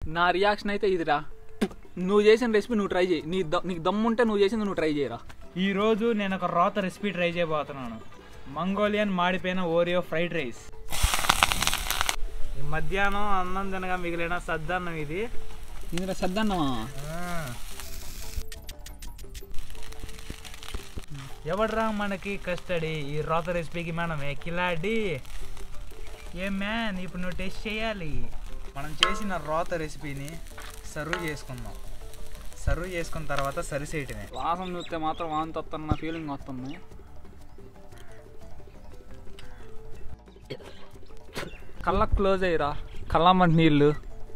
నా రియాక్షన్ అయితే ఇదిరా నువ్వు చేసిన రెసిపీ నువ్వు ట్రై చేయి నీ ద- నీకు దమ్ముంటే నువ్వు చేసింది నువ్వు ట్రై చేయరా ఈ రోజు నేను ఒక రోత రెసిపీ ట్రై చేయబోతున్నాను మంగోలియన్ మాడిపోయిన ఓరియో ఫ్రైడ్ రైస్ ఈ మధ్యాహ్నం అన్నం తినగా మిగిలిన సద్దన్నం ఇది ఇందులో సద్దన్నమా ఎవడ్రా మనకి కస్టడీ ఈ రోత రెసిపీకి మనమే కిలాడి ఏ మ్యాన్ ఇప్పుడు నువ్వు టేస్ట్ చేయాలి మనం చేసిన రోత రెసిపీని సర్వ్ చేసుకుందాం సర్వ్ చేసుకున్న తర్వాత సరిసేయటమే వాసన చూస్తే మాత్రం వాంతి వస్తున్న ఫీలింగ్ వస్తుంది కళ్ళకు క్లోజ్ అయ్యిరా కళ్ళమ్మటి నీళ్ళు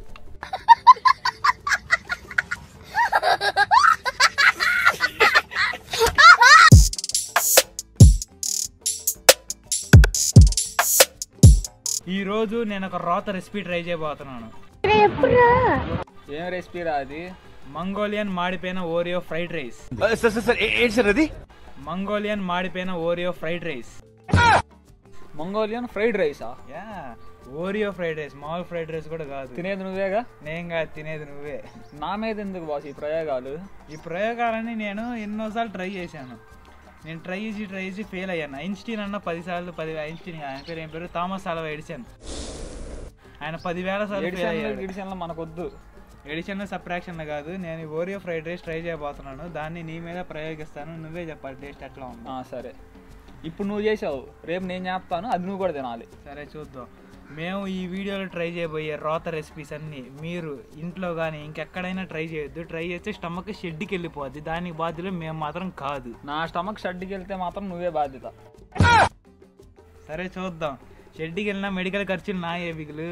ఈ రోజు నేను ఒక రోత రెసిపీ ట్రై చేయబోతున్నాను ఏం రెసిపీ రా అది మంగోలియన్ మాడిపోయిన Oreo fried rice sir sir sir ఏంటి సార్ అది మంగోలియన్ మాడిపోయిన Oreo fried rice Mongolian fried రైసా యా ఓరియో ఫ్రైడ్ రైస్ మామూలు ఫ్రైడ్ రైస్ కూడా కాదు తినేది నువ్వేగా నేను కాదు తినేది నువ్వే నా మీద ఎందుకు బాస్ ఈ ప్రయోగాలు ఈ ప్రయోగాలని నేను ఎన్నోసార్లు ట్రై చేశాను నేను ట్రై చేసి ట్రై చేసి ఫెయిల్ అయ్యాను ఐన్స్టీన్ అన్న పదిసార్లు పది ఐన్స్టీన్ కాదు, ఆయన పేరు ఏం పేరు థామస్ అలవా ఎడిసన్ ఆయన పదివేల సార్లు ఫెయిల్ ఎడిషన్లు అయ్యాడు గిడిషన్లు మనకొద్దు ఎడిషన్ సబ్ట్రాక్షన్ కాదు నేను ఈ ఓరియో ఫ్రైడ్ రైస్ ట్రై చేయబోతున్నాను దాన్ని నీ మీద ప్రయోగిస్తాను నువ్వే చెప్పాలి టేస్ట్ ఎట్లా ఉంది ఆ, సరే ఇప్పుడు నువ్వు చేసావు రేపు నేను చేస్తాను అది నువ్వు కూడా తినాలి సరే చూద్దాం మేము ఈ వీడియోలో ట్రై చేయబోయే రోత రెసిపీస్ అన్ని మీరు ఇంట్లో కానీ ఇంకెక్కడైనా ట్రై చేయొద్దు ట్రై చేస్తే స్టమక్ షెడ్కి వెళ్ళిపోద్ది దానికి బాధ్యులు మేము మాత్రం కాదు నా స్టమక్ షడ్డికి వెళ్తే మాత్రం నువ్వే బాధ్యత సరే చూద్దాం షెడ్కి వెళ్ళినా మెడికల్ ఖర్చులు నా ఏ బిగులు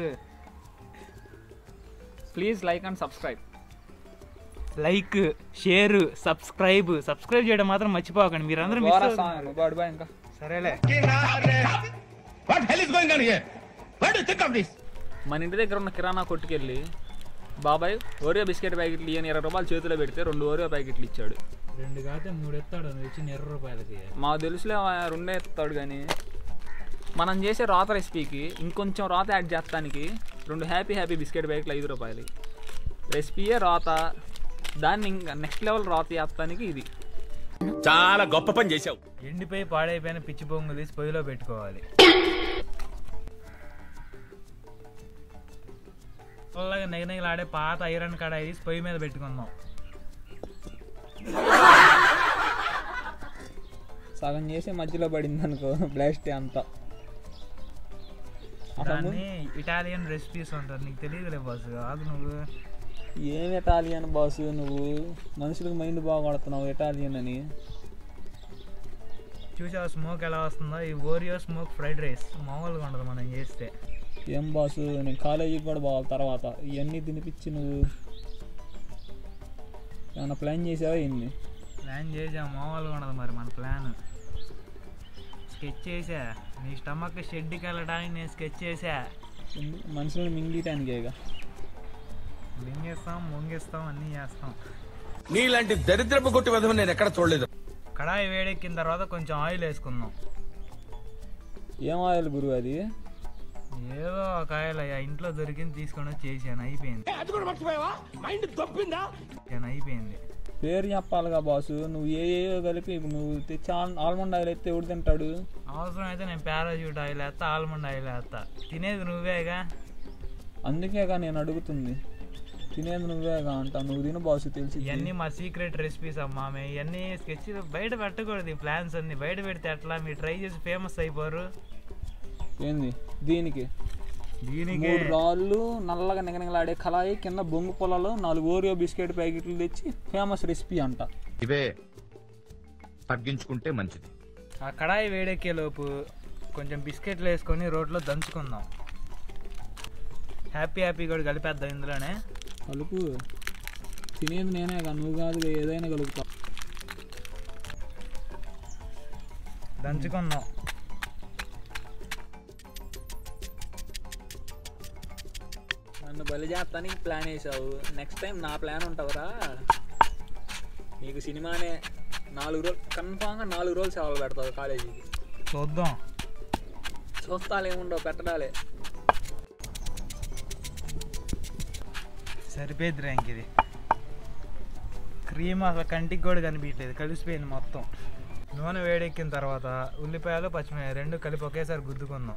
please like and subscribe like share subscribe subscribe చేయడం మాత్రం మర్చిపోకండి మీరందరూ మిస్ అవుతున్నారు. బాడు బా ఇంకా సరేలే what hell is going on here what do think of this మన ఇంటి దగ్గర ఉన్న కిరాణా కొట్టుకెళ్ళి బాబాయ్ ఓరియో బిస్కెట్ ప్యాకెట్లు ఇయ్యని ఇరవై రూపాయలు చేతిలో పెడితే రెండు ఓరియో ప్యాకెట్లు ఇచ్చాడు రెండు కాతే మూడు ఎత్తాడు ఇచ్చిన ఇరవై రూపాయలకి మాకు తెలుసులే ఆ రెండే ఎత్తాడు కానీ మనం చేసే రాత రెసిపీకి ఇంకొంచెం రాత యాడ్ చేస్తానికి రెండు హ్యాపీ హ్యాపీ బిస్కెట్ ప్యాకెట్లు ఐదు రూపాయలు రెసిపీయే రాత దాన్ని ఇంకా నెక్స్ట్ లెవెల్ రాత చేస్తానికి ఇది చాలా గొప్ప పని చేశావు ఎండిపోయి పాడైపోయిన పిచ్చి పొంగు తీసి పొయ్యిలో పెట్టుకోవాలి చల్లగా నెగనెగలాడే పాత ఐరన్ కడాయి తీసి పొయ్యి మీద పెట్టుకుందాం సగం చేసి మధ్యలో పడింది అనుకో బ్లాస్ట్ అంతా అసలు దాన్ని ఇటాలియన్ రెసిపీస్ అంటారు నీకు తెలియదులే బాస్ కాదు నువ్వు ఏం ఇటాలియన్ బాసు నువ్వు మనుషులకు మైండ్ బాగుపడుతున్నావు ఇటాలియన్ అని చూసావు స్మోక్ ఎలా వస్తుందో ఈ ఓరియో స్మోక్ ఫ్రైడ్ రైస్ మామూలుగా ఉండదు మనం చేస్తే ఏం బాసు నేను కాలేజీకి కూడా పోవాలి తర్వాత ఇవన్నీ తినిపించి నువ్వు ఏమన్నా ప్లాన్ చేసావా ఇన్ని ప్లాన్ చేసాం మామూలుగా ఉండదు మరి మన ప్లాన్ స్కెచ్ చేసా నీ స్టమక్ షెడ్కి వెళ్ళడానికి నేను స్కెచ్ చేసా మనుషులను మింగిటానికేగా మింగేస్తాం ముంగేస్తాం అన్నీ చేస్తాం నీలాంటి దరిద్రపు కొట్టి విధం నేను ఎక్కడ చూడలేదు కడాయి వేడెక్కిన తర్వాత కొంచెం ఆయిల్ వేసుకుందాం ఏం ఆయిల్ గురువు అది ఏదో ఒక ఆయిల్ అయ్యా ఇంట్లో దొరికింది తీసుకొని వచ్చి చేశాను అయిపోయింది అది కూడా మర్చిపోయావా మైండ్ తప్పిందా చేశాను, అయిపోయింది పేరు చెప్పాలిగా బాసు నువ్వు ఏ ఏయో కలిపి ఇప్పుడు నువ్వు తెచ్చి ఆల్- ఆల్మండ్ ఆయిల్ అయితే ఎవడు తింటాడు అవసరం అయితే నేను పారాషూట్ ఆయిల్ వేస్తా ఆల్మండ్ ఆయిల్ వేస్తా తినేది నువ్వేగా అందుకేగా నేను అడుగుతుంది తినేది నువ్వేగా అంట నువ్వు తిను బాసు తెలిసి ఇవన్నీ మా సీక్రెట్ రెసిపీస్ అమ్మా మేము ఇవన్నీ స్కెచ్ బయట పెట్టకూడదు ఈ ప్లాన్స్ అన్ని బయట పెడితే ఎట్లా మీరు ట్రై చేసి ఫేమస్ అయిపోరు ఏంది దీనికి దీనికి మూడు రాళ్ళు నల్లగా నిగనిగలాడే కళాయి కింద బొంగు పొలాలు నాలుగు ఓరియో బిస్కెట్ ప్యాకెట్లు తెచ్చి ఫేమస్ రెసిపీ అంట ఇవే తగ్గించుకుంటే మంచిది ఆ కడాయి వేడెక్కే లోపు కొంచెం బిస్కెట్లు వేసుకొని రోట్లో దంచుకుందాం హ్యాపీ హ్యాపీ కూడా కలిపేద్దాం ఇందులోనే కలుపు తినేది నేనేగా నువ్వు కాదు ఏదైనా కలుపుతా దంచుకుందాం నన్ను బలి చేస్తానికి ప్లాన్ వేసావు నెక్స్ట్ టైం నా ప్లాన్ ఉంటుందిరా నీకు సినిమానే నాలుగు రోజులు కన్ఫామ్గా నాలుగు రోజులు సేవలు పెడతావు కాలేజీకి చూద్దాం చూస్తాలు ఏముండవు పెట్టడాలే సరిపోద్దిరా ఇంక ఇది క్రీమ్ అసలు కంటికి కూడా కనిపించలేదు కలిసిపోయింది మొత్తం నూనె వేడెక్కిన తర్వాత ఉల్లిపాయలు పచ్చిమిరపకాయ రెండు కలిపి ఒకేసారి గుద్దుకుందాం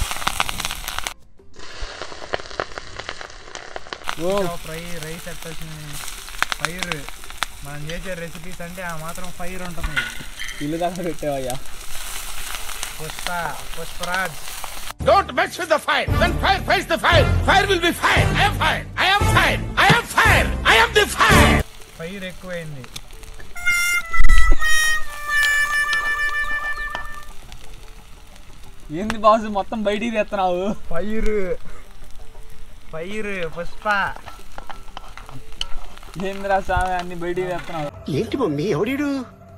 ఓ ఫ్రై రైస్ ఎట్ట వచ్చింది ఫైర్ మనం చేసే రెసిపీస్ అంటే ఆ మాత్రం ఫైర్ ఉంటుంది ఇల్లు దాకా పెట్టావయ్యా Pushpa Pushparaj Don't mess with the fire. When fire fights the fire, fire will be fire. I am fire. I am fire. I am fire. I am the fire. Fire ఎక్కువైంది ఏంది బాసు మొత్తం బయటికి తెస్తున్నావు ఫైర్ ఫైర్ పుష్ప ఏందిరా స్వామి అన్ని బయటికి తెస్తున్నావు ఏంటి mummy ఎవడీడు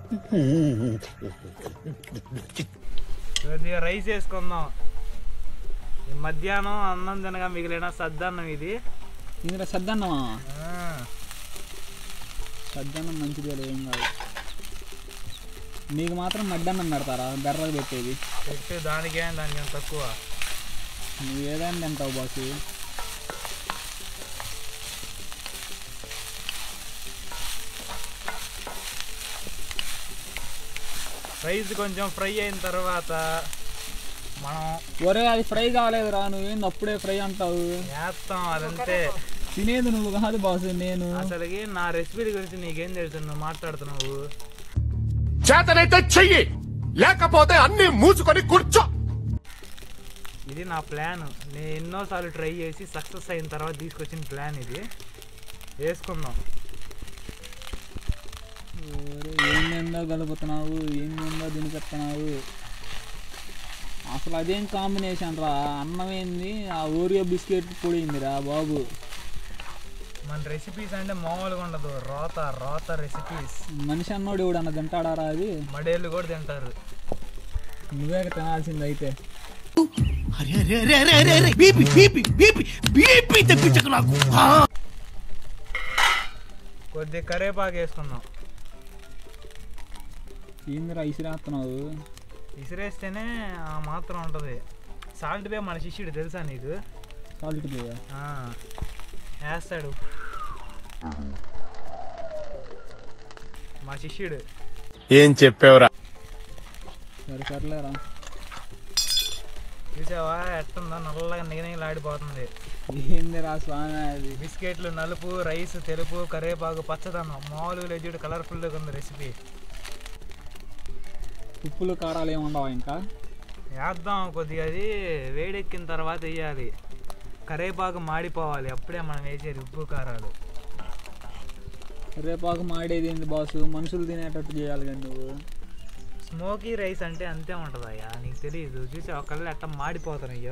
కొద్దిగా rice వేసుకుందాం ఈ మధ్యాహ్నం అన్నం తినగా మిగిలిన సద్దన్నం ఇది ఇందులో సద్దన్నమా ఆ, సద్దన్నం మంచిది ఏం కాదు నీకు మాత్రం మడ్డన్నం పెడతారా బెర్రకు పెట్టేది పెట్టు దానికే దానికి ఏం తక్కువ నువ్వు ఏదైనా తింటావు బాసు రైస్ కొంచెం ఫ్రై అయిన తర్వాత మనం ఒరే అది ఫ్రై కాలేదురా నువ్వేంది అప్పుడే ఫ్రై అంటావు వేస్తాం అదంతే తినేది నువ్వు కాదు బాసు నేను అసలుకి నా రెసిపీ గురించి నీకేం తెలుసు నువ్వు మాట్లాడుతున్నావు చేతనైతే చెయ్యి లేకపోతే అన్ని మూసుకొని కూర్చో ఇది నా ప్లాన్ నేను ఎన్నోసార్లు ట్రై చేసి సక్సెస్ అయిన తర్వాత తీసుకొచ్చిన ప్లాన్ ఇది వేసుకుందాం ఒరే, ఏందేందో కలుపుతున్నావు ఏందేందో దినిపెడుతున్నావు అసలు అదేం కాంబినేషన్ రా అన్నం ఏంది ఆ ఓరియో బిస్కెట్ పొడిందిరా బాబు మన రెసిపీస్ అంటే మామూలుగా ఉండదు రోత రోత రెసిపీస్ మనిషి అన్నోడు ఎవడన్నా తింటాడారా అది మడేళ్ళు కూడా తింటారు నువ్వే తినాల్సింది అయితే అరే అరే అరే అరే అరే అరే బీపీ బీపీ బీపీ బీపీ తెప్పించకు నాకు ఆ! కొద్ది కరేపాకు వేసుకుందాం ఏందిరా ఇసిరేస్తున్నావు విసిరేస్తేనే ఆ మాత్రం ఉంటుంది సాల్ట్ బే మన శిష్యుడు తెలుసా నీకు సాల్ట్ పోయా ఆ, వేస్తాడు మా శిష్యుడు ఏం చెప్పావురా సరే సర్లేరా చూసావా ఎట్టుందో నల్లగా నిగనిగలాడిపోతుంది ఏందిరా స్వామి అది బిస్కెట్లు నలుపు రైస్ తెలుపు కరివేపాకు పచ్చదనం మామూలుగా లేదు కలర్ఫుల్గా ఉంది రెసిపీ ఉప్పులు కారాలు ఏముండవా ఇంకా వేద్దాం కొద్దిగా అది వేడెక్కిన తర్వాత వేయాలి కరివేపాకు మాడిపోవాలి అప్పుడే మనం వేసేది ఉప్పు కారాలు రేపాకు మాడేది ఏంది బాసు మనుషులు తినేటట్టు చేయాలి కానీ నువ్వు స్మోకీ రైస్ అంటే అంతే ఉంటుంది అయ్యా నీకు తెలియదు చూసి ఒకళ్ళు ఎట్ట మాడిపోతున్నాయో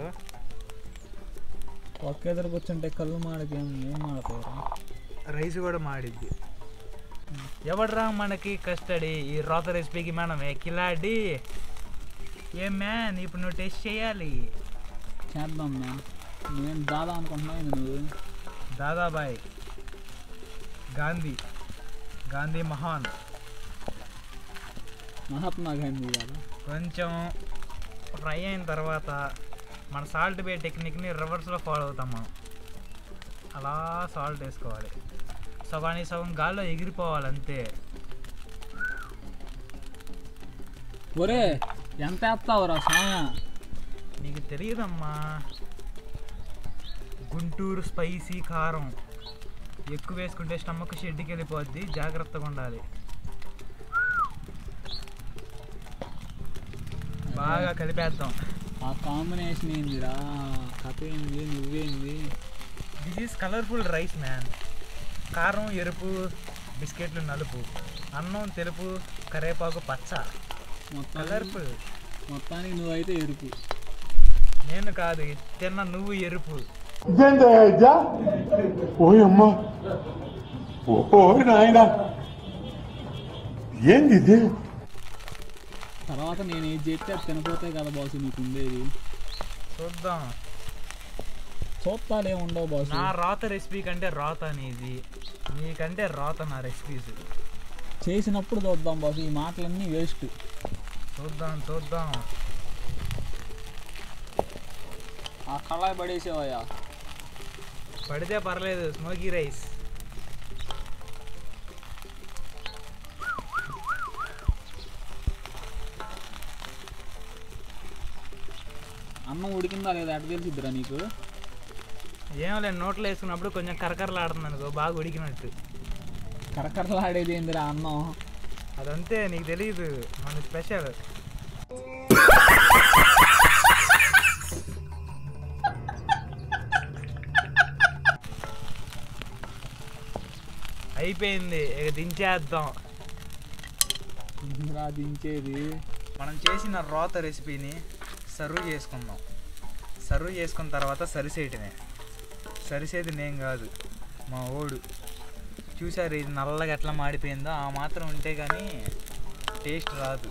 ఒక్క ఎదురు కూర్చుంటే కళ్ళు మాడకి ఏం ఏం మాడతారా రైస్ కూడా మాడిద్ది ఎవడరా మనకి కస్టడీ ఈ రోత రెసిపీకి మనమే కిలాడి ఏ మ్యాన్ ఇప్పుడు నువ్వు టెస్ట్ చేయాలి చేద్దాం మ్యామ్ నేను దాదా అనుకుంటున్నావు ఏంది నువ్వు దాదాబాయ్ గాంధీ గాంధీ మహాన్ మహాత్మా గాంధీ కదా కొంచెం ఫ్రై అయిన తర్వాత మన సాల్ట్ బే టెక్నిక్ని రివర్స్లో ఫాలో అవుతాం మనం అలా సాల్ట్ వేసుకోవాలి సగానికి సగం గాల్లో ఎగిరిపోవాలి అంతే ఒరే ఎంత వేస్తావురా సామా నీకు తెలియదమ్మా గుంటూరు స్పైసీ కారం ఎక్కువ వేసుకుంటే స్టమక్ షెడ్కి వెళ్ళిపోద్ది జాగ్రత్తగా ఉండాలి బాగా కలిపేద్దాం ఆ కాంబినేషన్ ఏందిరా కథ ఏంది నువ్వేంది this is colourful rice man కారం ఎరుపు బిస్కెట్లు నలుపు అన్నం తెలుపు కరేపాకు పచ్చ మొత్తం కలర్ఫుల్ మొత్తానికి నువ్వైతే ఎరుపు నేను కాదు తిన్న నువ్వు ఎరుపు ఇదేంటయ్యా ఓయమ్మా ఓ నాయన ఏంది ఇది తర్వాత నేను ఏది చెప్తే అది తినపోతే కదా బాసు నీకు ఉండేది చూద్దాం చూస్తాలే ఉండవు బాసు నా రాత రెసిపీ కంటే రాత అనేది నీకంటే రాత నా రెసిపీస్ చేసినప్పుడు చూద్దాం బాసు ఈ మాటలన్నీ వేస్ట్ చూద్దాం చూద్దాం ఆ కళాయి పడేసేవయ్యా పడితే పర్లేదు స్మోకీ రైస్ అన్నం ఉడికిందా లేదా ఎట్ట తెలిసిద్దిరా నీకు ఏం లేదు నోట్లో వేసుకున్నప్పుడు కొంచెం కరకరలాడుతుంది అనుకో బాగా ఉడికినట్టు కరకరలాడేది ఏందిరా అన్నం అదంతే నీకు తెలియదు మన స్పెషల్ అయిపోయింది ఇక దించేద్దాం ఇందిరా దించేది మనం చేసిన రోత రెసిపీని సర్వ్ చేసుకుందాం సర్వ్ చేసుకున్న తర్వాత సరిసేయటమే సరిసేది నేను కాదు మా ఓడు చూసారు ఇది నల్లగా ఎట్లా మాడిపోయిందో ఆ మాత్రం ఉంటే కానీ టేస్ట్ రాదు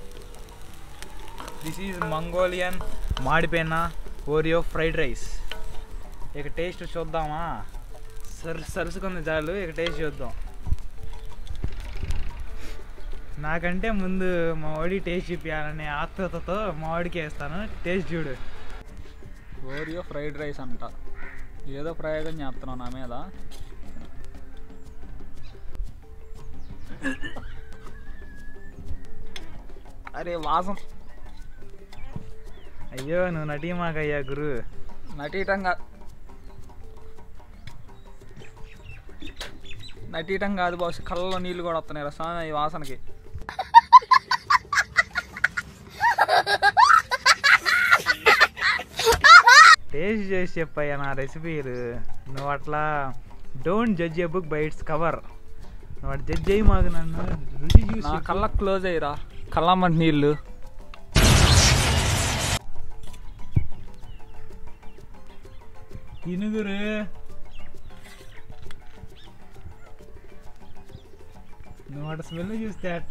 దిస్ ఈజ్ మంగోలియన్ మాడిపోయిన ఓరియో ఫ్రైడ్ రైస్ ఇక టేస్ట్ చూద్దామా సర్ సరుసుకుంది చాలు ఇక టేస్ట్ చూద్దాం నాకంటే ముందు మా వాడి టేస్ట్ చూపించాలనే ఆత్రుతతో మా వాడికి వేస్తాను టేస్ట్ చూడు ఓరియో ఫ్రైడ్ రైస్ అంట ఏదో ప్రయోగం చేస్తున్నావు నా మీద అరే వాసం అయ్యో నువ్వు నటీమాకయ్యా గురు నటీయటంగా నటీయటం కాదు బాస్ కళ్ళలో నీళ్ళు కూడా వస్తున్నాయి రా స్వామి ఈ వాసనకి టేస్ట్ చేసి చెప్పయ్యా నా రెసిపీలు నువ్వు అట్లా don't judge a book by its cover నువ్వు అటు జడ్జ్ అయ్యి మాకు నన్ను రుచి చూసి నా చెప్పు. కళ్ళ క్లోజ్ అయ్యిరా కళ్ళమ్మంట నీళ్ళు తిను గురు నువ్వు అటు స్మెల్ చూస్తే అట్ట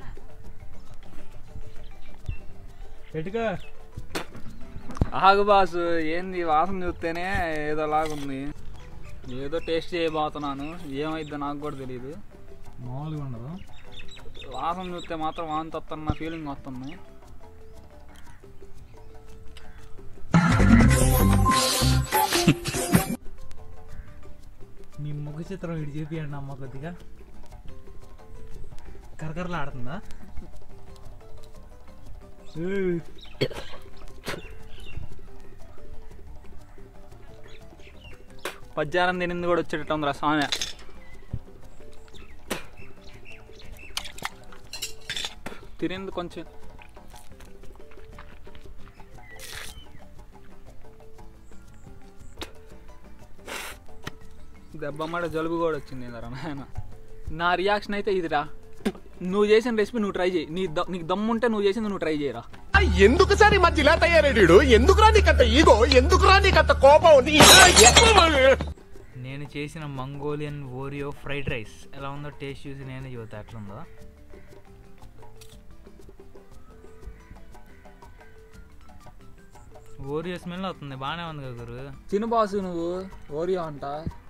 పెట్టుకో ఆగు బాసు ఏంది ఈ వాసన చూస్తేనే ఏదో లాగుంది ఏదో టేస్ట్ చేయబోతున్నాను ఏమైద్దో నాకు కూడా తెలియదు మామూలుగా ఉండదు వాసన చూస్తే మాత్రం వాంతి వస్తున్న ఫీలింగ్ వస్తుంది మీ ముఖ చిత్రం ఇటు చూపియండి అమ్మ కొద్దిగా కరకరలు ఆడుతుందా పద్యానం తినింది కూడా వచ్చేటట్టు ఉందిరా స్వామి తినింది కొంచెం దెబ్బమ్మడ జలుబు కూడా వచ్చింది రా నాయన నా రియాక్షన్ అయితే ఇదిరా నువ్వు చేసిన రెసిపీ నువ్వు ట్రై చేయి నీ ద- నీకు దమ్ముంటే నువ్వు చేసింది నువ్వు ట్రై చేయరా ఎందుకు సార్ ఈ మధ్య ఇలా తయారేడు ఎందుకురా నీకంత ఈగో ఎందుకురా నీకంత కోపం నీ- నేను చేసిన మంగోలియన్ ఓరియో ఫ్రైడ్ రైస్ ఎలా ఉందో టేస్ట్ చూసి నేనే చూద్దా ఎట్లుందో ఓరియో స్మెల్ అవుతుంది బాగానే ఉంది కదా గురు తిను బాసు నువ్వు ఓరియో అంట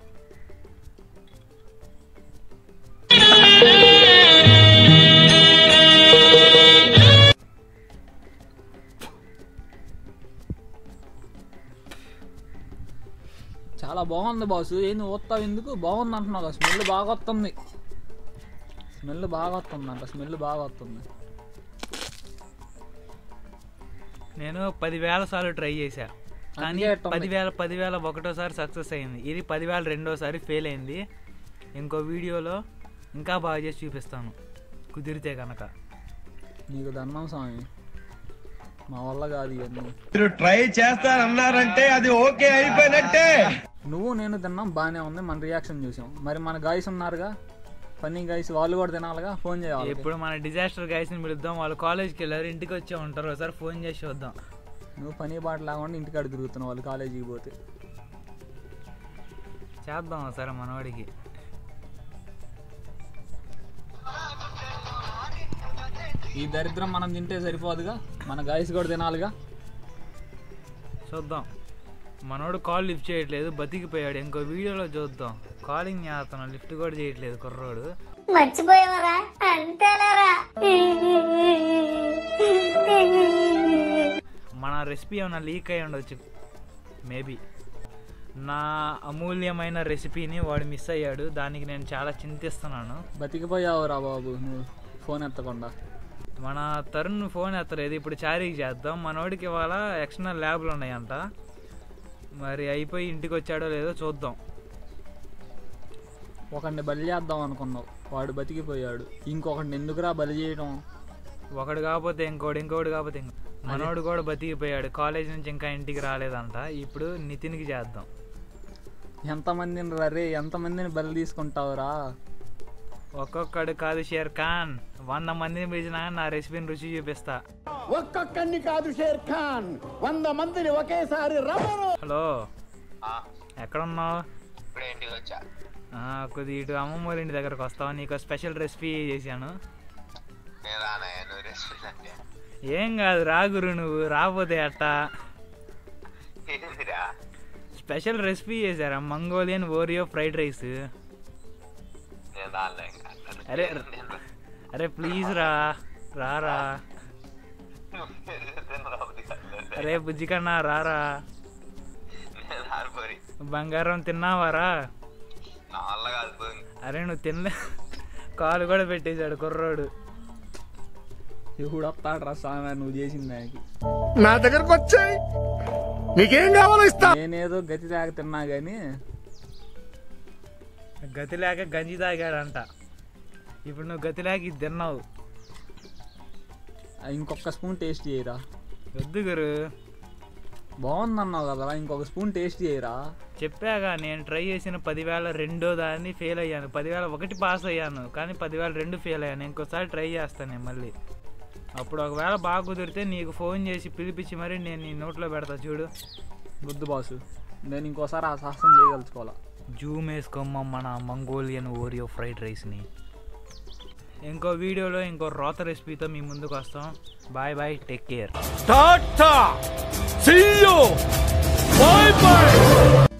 చాలా బాగుంది బాసు ఏంది ఓస్తావు ఎందుకు బాగుంది అంటున్నావు కదా స్మెల్ బాగా వస్తుంది స్మెల్ బాగా వస్తుంది అంట స్మెల్ బాగా వస్తుంది నేను పదివేల సార్లు ట్రై చేశా కానీ అందుకే ఎట్టుంది? పదివేల పదివేల ఒకటోసారి సక్సెస్ అయింది ఇది పదివేల రెండోసారి ఫెయిల్ అయింది ఇంకో వీడియోలో ఇంకా బాగా చేసి చూపిస్తాను కుదిరితే కనుక నీకు దండం స్వామి మా వల్ల కాదు ఇవన్నీ మీరు ట్రై చేస్తారన్నారంటే అది ఓకే అయిపోయినట్టే నువ్వు నేను తిన్నాం బాగానే ఉంది మన రియాక్షన్ చూసాం మరి మన గాయస్ ఉన్నారుగా ఫన్నీ గాయస్ వాళ్ళు కూడా తినాలిగా ఫోన్ చేయాలి ఇప్పుడు మన డిజాస్టర్ గైస్ని పిలుద్దాం వాళ్ళు కాలేజ్కి వెళ్ళారు ఇంటికి వచ్చే ఉంటారు ఒకసారి ఫోన్ చేసి చూద్దాం నువ్వు పని బాట లేకుండా ఇంటికాడ తిరుగుతున్నావు వాళ్ళు కాలేజీకి పోతే చేద్దాం ఒకసారి మనవాడికి ఈ దరిద్రం మనం తింటే సరిపోదుగా మన గాయస్ కూడా తినాలిగా చూద్దాం మనోడు కాల్ లిఫ్ట్ చేయట్లేదు బతికిపోయాడు ఇంకో వీడియోలో చూద్దాం కాలింగ్ చేస్తున్నాం లిఫ్ట్ కూడా చేయట్లేదు కుర్రోడు మర్చిపోయావరా అంతేలేరా మన రెసిపీ ఏమైనా లీక్ అయి ఉండొచ్చు మేబీ నా అమూల్యమైన రెసిపీని వాడు మిస్ అయ్యాడు దానికి నేను చాలా చింతిస్తున్నాను బతికిపోయావు రా బాబు నువ్వు ఫోన్ ఎత్తకుండా మన తరుణ్ ఫోన్ ఎత్తలేదు ఇప్పుడు చారీకి చేద్దాం మనోడికి ఇవాళ ఎక్స్టర్నల్ ల్యాబ్లు ఉన్నాయంట మరి అయిపోయి ఇంటికి వచ్చాడో లేదో చూద్దాం ఒకడిని బలి చేద్దాం అనుకున్నావు వాడు బతికిపోయాడు ఇంకొకడిని ఎందుకురా బలి చేయడం ఒకడు కాకపోతే ఇంకోడు ఇంకోడు కాకపోతే ఇంకో మనోడు కూడా బతికిపోయాడు కాలేజ్ నుంచి ఇంకా ఇంటికి రాలేదంట ఇప్పుడు నితిన్కి చేద్దాం ఎంతమందిని రే ఎంతమందిని బలి తీసుకుంటావురా ఒక్కొక్కడు కాదు షేర్ ఖాన్ వంద మందిని పిలిచినా నా రెసిపీని రుచి చూపిస్తా ఒక్కొక్కడిని కాదు షేర్ ఖాన్ వంద మందిని ఒకేసారి రమ్మను హలో ఎక్కడున్నావు ఇప్పుడే ఇంటికి వచ్చా ఆ, కొద్ది ఇటు అమ్మమ్మ వాళ్ళ ఇంటి దగ్గరకు వస్తావా నీకు స్పెషల్ రెసిపీ చేశాను నేను రానయ్య నువ్వు రెస్టారెంట్ అంటే ఏం కాదు రా గురు నువ్వు రాకపోతే అట్టా ఏందిరా స్పెషల్ రెసిపీ చేశారా మంగోలియన్ ఓరియో ఫ్రైడ్ రైస్ నేను రాలే ఇంకా అరే నేను అరే ప్లీజ్ రా రారా నేను రాబోతే కాదు. అరే బుజ్జికన్నా రారా నేను రాలిపోయి బంగారం తిన్నావారా నా వల్ల కాదు పోయి అరే నువ్వు తినలే కాలు కూడా పెట్టేశాడు కుర్రోడు ఎవడు వస్తాడు రా సామె నువ్వు చేసిన దానికి నా దగ్గరకు వచ్చాయి నీకేం కావాలో ఇస్తా నేనేదో గతి తాగ తిన్నా కానీ గతి లేక గంజి తాగాడంట ఇప్పుడు నువ్వు గతి లేక ఇది తిన్నావు ఇంకొక స్పూన్ టేస్ట్ చేయరా వద్దు గురు బాగుందన్నావు కదరా ఇంకొక స్పూన్ టేస్ట్ చేయరా చెప్పాగా నేను ట్రై చేసిన పదివేల రెండో దాన్ని ఫెయిల్ అయ్యాను పదివేల ఒకటి పాస్ అయ్యాను కానీ పదివేల రెండు ఫెయిల్ అయ్యాను ఇంకోసారి ట్రై చేస్తాను నేను మళ్ళీ అప్పుడు ఒకవేళ బాగా కుదిరితే నీకు ఫోన్ చేసి పిలిపించి మరి నేను నీ నోట్లో పెడతా చూడు బుద్ధు బాసు నేను ఇంకోసారి ఆ సాహసం చేయదలుచుకోవాలా జూమ్ వేసుకోమ్మ మన మంగోలియన్ ఓరియో ఫ్రైడ్ రైస్ని ఇంకో వీడియోలో ఇంకో రోత రెసిపీతో మీ ముందుకు వస్తాం bye bye take care tata see you bye by